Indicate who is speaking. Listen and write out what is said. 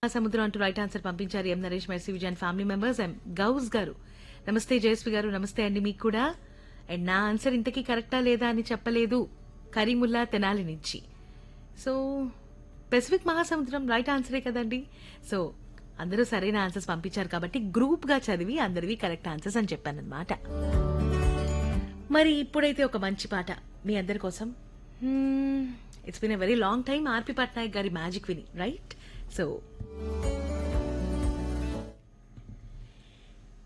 Speaker 1: సముద్రం అంటూ right answer పంపించారు M Naresh Mercy Vijayan family members M Gouse garu నమస్తే జయశ్రీ గారు నమస్తే అండి మీకు కూడా అండ్ నా ఆన్సర్ ఇంతకీ కరెక్టా లేదా అని చెప్పలేదు కరీముల్లా తెనాలి నుంచి సో పెసిఫిక్ మహాసముద్రం రైట్ ఆన్సరే కదండి సో అందరూ సరైన ఆన్సర్స్ పంపించారు కాబట్టి గ్రూప్ గా చదివి అందరివి కరెక్ట్ ఆన్సర్స్ అని చెప్పాను అనమాట మరి ఇప్పుడైతే ఒక మంచి పాట మీ అందరి కోసం it's been a very long time RP Patnaik గారి మ్యాజిక్ విని రైట్ సో